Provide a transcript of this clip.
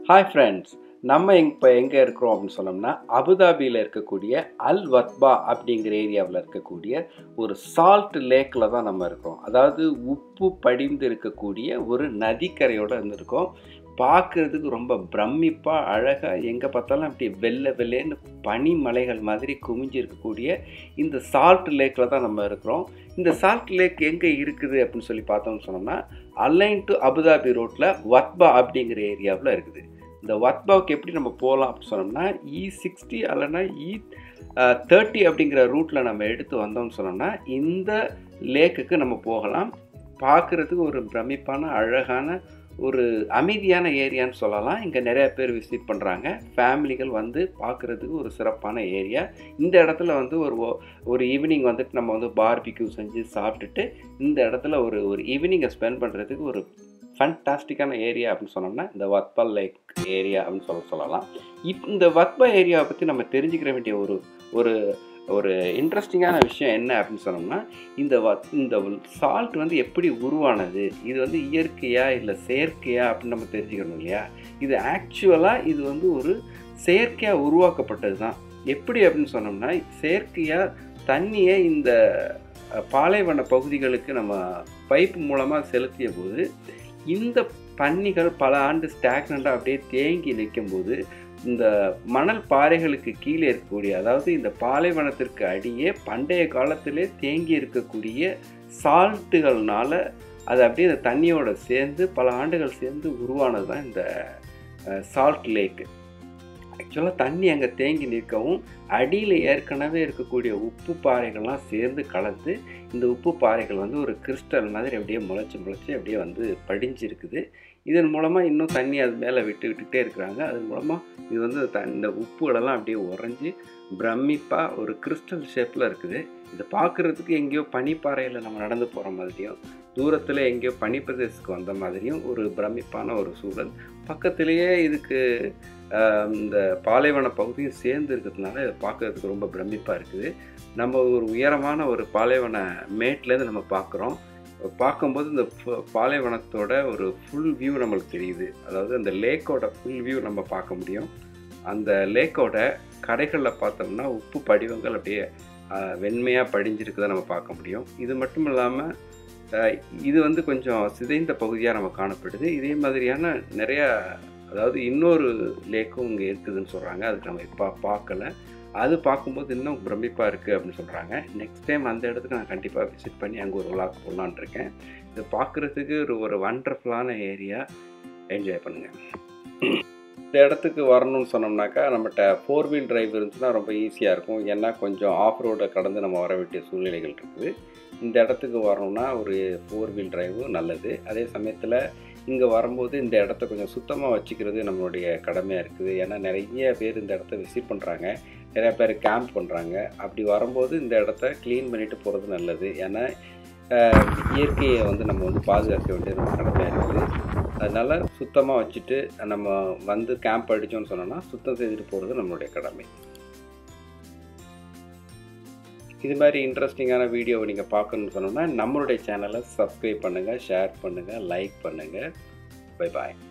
hi friends நம்ம இப்போ எங்கே இருக்கிறோம் அப்படின்னு சொன்னோம்னா அபுதாபியில் இருக்கக்கூடிய அல் வத்பா அப்படிங்கிற ஏரியாவில் இருக்கக்கூடிய ஒரு சால்ட் லேக்கில் தான் நம்ம இருக்கோம் அதாவது உப்பு படிந்து இருக்கக்கூடிய ஒரு நதிக்கரையோடு இருந்திருக்கோம் பார்க்குறதுக்கு ரொம்ப பிரமிப்பாக அழகாக எங்கே பார்த்தாலும் அப்படி வெள்ளை வெள்ளைன்னு பனிமலைகள் மாதிரி குமிஞ்சு இருக்கக்கூடிய இந்த சால்ட் லேக்கில் தான் நம்ம இருக்கிறோம் இந்த சால்ட் லேக் எங்கே இருக்குது அப்படின்னு சொல்லி பார்த்தோம்னு சொன்னோம்னா அலைன் டு அபுதாபி ரோட்டில் வத்பா அப்படிங்கிற ஏரியாவில் இருக்குது இந்த வத்பாவுக்கு எப்படி நம்ம போகலாம் அப்படின்னு சொன்னோம்னா இ சிக்ஸ்டி அல்லனா இ தேர்ட்டி அப்படிங்கிற ரூட்டில் நம்ம எடுத்து வந்தோம்னு சொன்னோம்னா இந்த லேக்குக்கு நம்ம போகலாம் பார்க்குறதுக்கு ஒரு பிரமிப்பான அழகான ஒரு அமைதியான ஏரியான்னு சொல்லலாம் இங்கே நிறைய பேர் விசிட் பண்ணுறாங்க ஃபேமிலிகள் வந்து பார்க்குறதுக்கு ஒரு சிறப்பான ஏரியா இந்த இடத்துல வந்து ஒரு ஒரு ஈவினிங் வந்துட்டு நம்ம வந்து பார்பிக்யூ செஞ்சு சாப்பிட்டுட்டு இந்த இடத்துல ஒரு ஒரு ஈவினிங்கை ஸ்பெண்ட் பண்ணுறதுக்கு ஒரு ஃபண்டாஸ்டிக்கான ஏரியா அப்படின்னு சொன்னோம்னா இந்த வத்பா லேக் ஏரியா அப்படின்னு சொல்ல சொல்லலாம் இப் இந்த வத்பா ஏரியாவை பற்றி நம்ம தெரிஞ்சுக்கிற வேண்டிய ஒரு ஒரு ஒரு இன்ட்ரெஸ்டிங்கான விஷயம் என்ன அப்படின்னு சொன்னோம்னா இந்த வத் இந்த சால்ட் வந்து எப்படி உருவானது இது வந்து இயற்கையா இல்லை செயற்கையா அப்படின்னு நம்ம தெரிஞ்சுக்கணும் இல்லையா இது ஆக்சுவலாக இது வந்து ஒரு செயற்கையாக உருவாக்கப்பட்டது தான் எப்படி அப்படின்னு சொன்னோம்னா செயற்கையாக தண்ணியை இந்த பாலைவன பகுதிகளுக்கு நம்ம பைப் மூலமாக செலுத்திய போது இந்த தண்ணிகள் பல ஆண்டு ஸ்டாக்னண்டாக அப்படியே தேங்கி நிற்கும்போது இந்த மணல் பாறைகளுக்கு கீழே இருக்கக்கூடிய அதாவது இந்த பாலைவனத்திற்கு அடியே பண்டைய காலத்திலே தேங்கி இருக்கக்கூடிய சால்ட்டுகள்னால அது அப்படியே இந்த தண்ணியோட சேர்ந்து பல ஆண்டுகள் சேர்ந்து உருவானது தான் இந்த சால்ட் லேக்கு ஆக்சுவலாக தண்ணி அங்கே தேங்கி நிற்கவும் அடியில் ஏற்கனவே இருக்கக்கூடிய உப்பு பாறைகள்லாம் சேர்ந்து கலந்து இந்த உப்பு பாறைகள் வந்து ஒரு கிறிஸ்டல் மாதிரி அப்படியே முளைச்சி முளைச்சி அப்படியே வந்து படிஞ்சிருக்குது இதன் மூலமாக இன்னும் தண்ணி அது மேலே விட்டு விட்டுக்கிட்டே இருக்கிறாங்க அதன் மூலமாக இது வந்து த இந்த உப்புகளெல்லாம் அப்படியே உறைஞ்சி பிரமிப்பாக ஒரு கிறிஸ்டல் ஷேப்பில் இருக்குது இதை பார்க்குறதுக்கு எங்கேயோ பனிப்பாறையில் நம்ம நடந்து போகிற மாதிரியும் தூரத்தில் எங்கேயோ பனிப்பிரதேசத்துக்கு வந்த மாதிரியும் ஒரு பிரமிப்பான ஒரு சூழல் பக்கத்துலேயே இதுக்கு இந்த பாலைவன பகுதியும் சேர்ந்து இருக்கிறதுனால இதை பார்க்குறதுக்கு ரொம்ப பிரமிப்பாக இருக்குது நம்ம ஒரு உயரமான ஒரு பாலைவன மேட்லேருந்து நம்ம பார்க்குறோம் பார்க்கும்போது இந்த பாலைவனத்தோட ஒரு ஃபுல் வியூ நம்மளுக்கு தெரியுது அதாவது அந்த லேக்கோட ஃபுல் வியூ நம்ம பார்க்க முடியும் அந்த லேக்கோட கரைகளில் பார்த்தோம்னா உப்பு படிவங்கள் அப்படியே வெண்மையாக படிஞ்சிருக்குதை நம்ம பார்க்க முடியும் இது மட்டும் இல்லாமல் இது வந்து கொஞ்சம் சிதைந்த பகுதியாக நம்ம காணப்படுது இதே மாதிரியான நிறையா அதாவது இன்னொரு லேக்கும் இங்கே இருக்குதுன்னு சொல்கிறாங்க அதுக்கு நம்ம இப்போ பார்க்கல அது பார்க்கும்போது இன்னும் பிரமிப்பாக இருக்குது அப்படின்னு சொல்கிறாங்க நெக்ஸ்ட் டைம் அந்த இடத்துக்கு நான் கண்டிப்பாக விசிட் பண்ணி அங்கே ஒரு விளாக் போடலான் இருக்கேன் இது பார்க்குறதுக்கு ஒரு ஒரு வண்டர்ஃபுல்லான ஏரியா என்ஜாய் பண்ணுங்கள் இந்த இடத்துக்கு வரணும்னு சொன்னோம்னாக்கா நம்மகிட்ட ஃபோர் வீல் டிரைவ் இருந்துச்சுன்னா ரொம்ப ஈஸியாக இருக்கும் ஏன்னா கொஞ்சம் ஆஃப் ரோடை கடந்து நம்ம வர வேண்டிய சூழ்நிலைகள் இருக்குது இந்த இடத்துக்கு வரணும்னா ஒரு ஃபோர் வீல் டிரைவு நல்லது அதே சமயத்தில் இங்கே வரும்போது இந்த இடத்த கொஞ்சம் சுத்தமாக வச்சுக்கிறது நம்மளுடைய கடமையாக இருக்குது ஏன்னா நிறைய பேர் இந்த இடத்த விசிட் பண்ணுறாங்க நிறையா பேர் கேம்ப் பண்ணுறாங்க அப்படி வரும்போது இந்த இடத்த க்ளீன் பண்ணிவிட்டு போகிறது நல்லது ஏன்னா இயற்கையை வந்து நம்ம வந்து பாதுகாக்க வேண்டியது நம்ம கடமையாக இருக்குது அதனால் சுத்தமாக வச்சுட்டு நம்ம வந்து கேம்ப் அடித்தோம்னு சொன்னோன்னா சுத்தம் செய்துட்டு போகிறது நம்மளுடைய கடமை இது மாதிரி இன்ட்ரெஸ்டிங்கான வீடியோவை நீங்கள் பார்க்கணுன்னு சொன்னோம்னா நம்மளுடைய சேனலை சப்ஸ்கிரைப் பண்ணுங்கள் ஷேர் பண்ணுங்கள் லைக் பண்ணுங்கள் பை பாய்